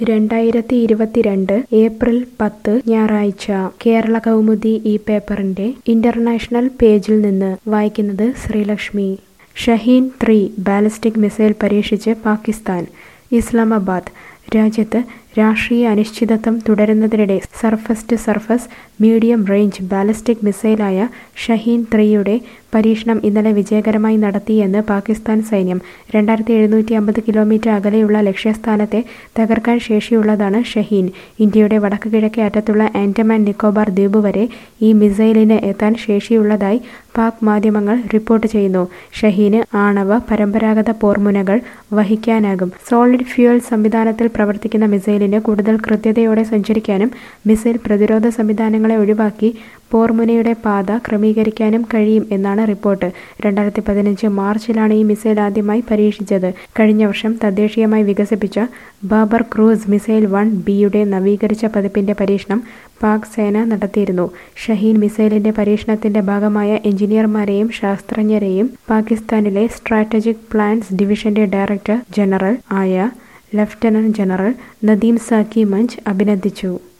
രണ്ടായിരത്തി ഇരുപത്തിരണ്ട് ഏപ്രിൽ പത്ത് ഞായറാഴ്ച കേരള കൗമുദി ഈ പേപ്പറിന്റെ ഇന്റർനാഷണൽ പേജിൽ നിന്ന് വായിക്കുന്നത് Sreelakshmi Shaheen three ballistic missile പരീക്ഷിച്ച് പാകിസ്ഥാൻ ഇസ്ലാമാബാദ് രാജ്യത്ത് രാഷ്ട്രീയ അനിശ്ചിതത്വം തുടരുന്നതിനിടെ surface to surface medium range ballistic മിസൈലായ ഷഹീൻ ത്രീയുടെ പരീക്ഷണം ഇന്നലെ വിജയകരമായി നടത്തിയെന്ന് പാകിസ്ഥാൻ സൈന്യം രണ്ടായിരത്തി എഴുന്നൂറ്റി അമ്പത് കിലോമീറ്റർ അകലെയുള്ള ലക്ഷ്യസ്ഥാനത്തെ തകർക്കാൻ ശേഷിയുള്ളതാണ് ഷഹീൻ ഇന്ത്യയുടെ വടക്ക് കിഴക്കേ അറ്റത്തുള്ള ആൻഡമാൻ നിക്കോബാർ ദ്വീപ് വരെ ഈ മിസൈലിന് എത്താൻ ശേഷിയുള്ളതായി പാക് മാധ്യമങ്ങൾ റിപ്പോർട്ട് ചെയ്യുന്നു ഷഹീന് ആണവ പരമ്പരാഗത പോർമുനകൾ വഹിക്കാനാകും സോളിഡ് ഫ്യൂവൽ സംവിധാനത്തിൽ പ്രവർത്തിക്കുന്ന മിസൈലിന് കൂടുതൽ കൃത്യതയോടെ സഞ്ചരിക്കാനും മിസൈൽ പ്രതിരോധ സംവിധാനങ്ങളെ ഒഴിവാക്കി പോർമുനയുടെ പാത ക്രമീകരിക്കാനും കഴിയും എന്നാണ് റിപ്പോർട്ട് രണ്ടായിരത്തി പതിനഞ്ച് മാർച്ചിലാണ് ഈ മിസൈൽ ആദ്യമായി പരീക്ഷിച്ചത് കഴിഞ്ഞ വർഷം തദ്ദേശീയമായി വികസിപ്പിച്ച ബാബർ ക്രൂസ് മിസൈൽ വൺ ബിയുടെ നവീകരിച്ച പതിപ്പിന്റെ പരീക്ഷണം പാക് സേന നടത്തിയിരുന്നു ഷഹീൻ മിസൈലിന്റെ പരീക്ഷണത്തിന്റെ ഭാഗമായ എഞ്ചിനീയർമാരെയും ശാസ്ത്രജ്ഞരെയും പാകിസ്ഥാനിലെ സ്ട്രാറ്റജിക് പ്ലാൻസ് ഡിവിഷന്റെ ഡയറക്ടർ ജനറൽ ആയ ലഫ്റ്റനന്റ് ജനറൽ നദീം സാക്കി മഞ്ച് അഭിനന്ദിച്ചു